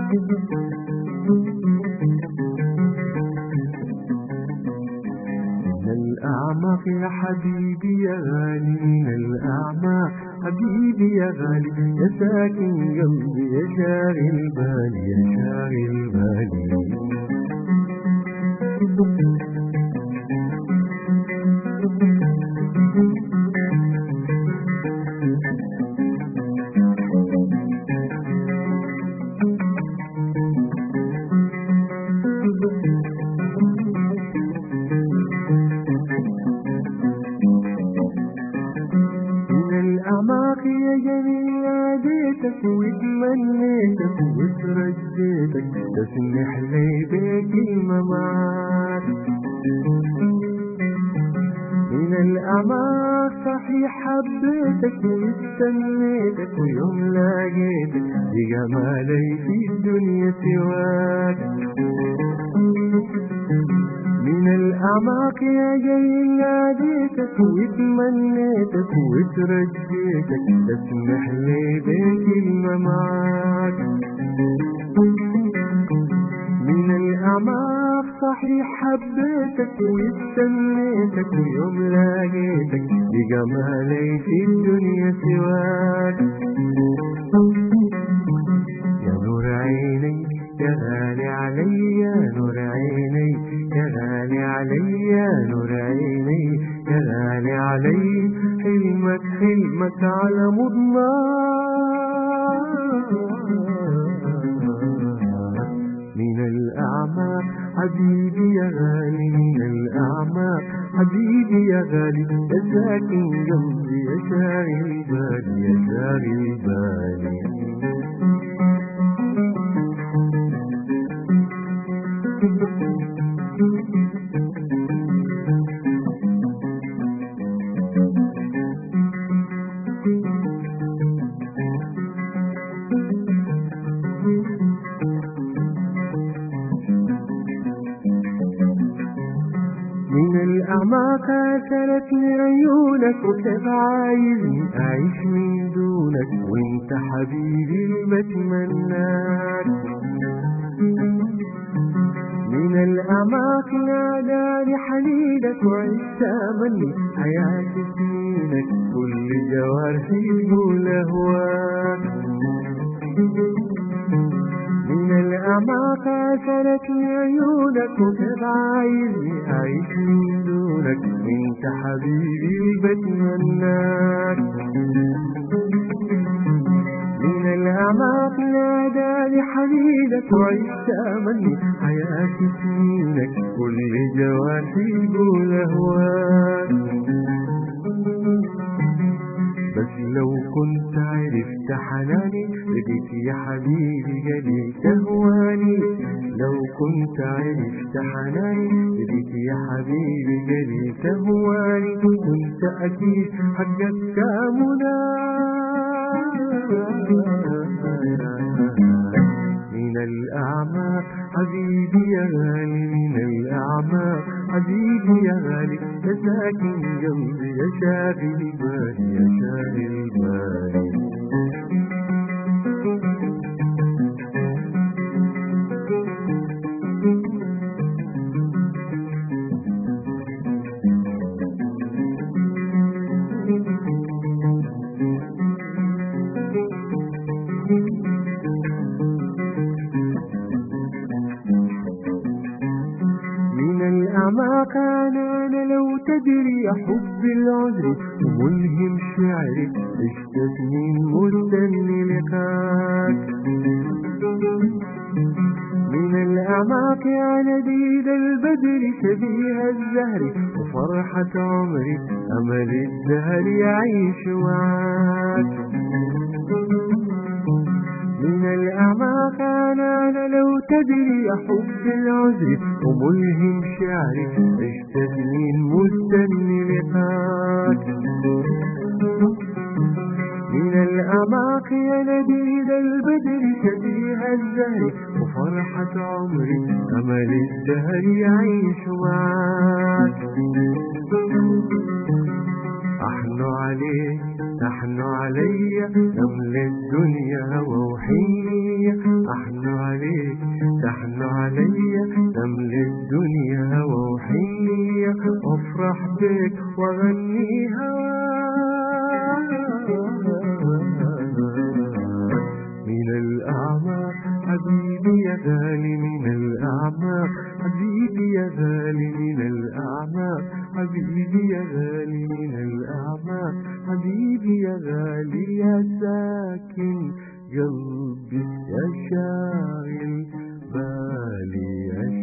من الأعماق يا حبيبي يا غالي من الأعماق حبيبي يا غالي يا ساكن قلبي يا شاغل بالي يا شاغل بالي من الأعماق يا جميل ناديتك وتمنيتك وترجيتك تسمح لي بكلمة معاك من الأعماق صحيح حبيتك واستنيتك ويوم لاقيتك بجمالي في الدنيا سواك من الأعماق يا جاي ناديتك وتمنيتك وترجيتك تسمح لي بكلمة معاك من الأعماق صحيح حبيتك واستنيتك ويوم لاقيتك بجمالي في الدنيا سواك يا نور عيني يا غالي علي يا نور عيني يا غالي علي يا نور عيني يا غالي علي حلمك حلمك على مضمار من الأعماق حبيبي يا غالي من الأعماق حبيبي يا غالي يا ساكن قلبي يا شاغل بالي يا شاغل بالي من الأعماق أثرتني عيونك وكيف عايزني أعيش من دونك وانت حبيبي اللي بتمناك من الأعماق ناداني حنينك وعشت أمني حياة سنينك كل جوارحي تقول أهواك من الأعماق أثرتني عيونك وكيف عايزني أعيش من دونك انت حبيبي بتمناك من الأعماق ناداني حبيبك وعشت أمني حياتي سنينك كل جوارحي تقول أهواك بس لو كنت عرفت حناني لقيت يا حبيبي جالي تهواني لو كنت عرفت حناني لقيت يا حبيبي جالي تهواني كنت أكيد حقك من الأعماق حبيبي يا غالي من الأعماق حبيبي يا غالي يا ساكن قلبي يا شاغل بالي يا شاغل بالي من الأعماق أنا أنا لو تدري يا حب العذر وملهم شعري عشت سنين مستني لقاك من الأعماق يا نديد البدر شبيه الزهر وفرحة عمري أمل الزهر يعيش معاك من الأعماق أنا أنا لو تدري يا حب العذر وملهم شعري عشت سنين مستني لقاك من الأعماق يا نديد البدر شبيه الزهر وفرحة عمري أمل الدهر يعيش معاك أحن عليك تحن علي نمل الدنيا هوى وحيني أحن عليك عليا تملي الدنيا وحية افرح بك واغني من الأعماق حبيبي يا غالي من الأعماق حبيبي يا غالي من الأعماق حبيبي يا غالي من الأعماق حبيبي يا غالي يا ساكن قلبي يا شاغل بالي يا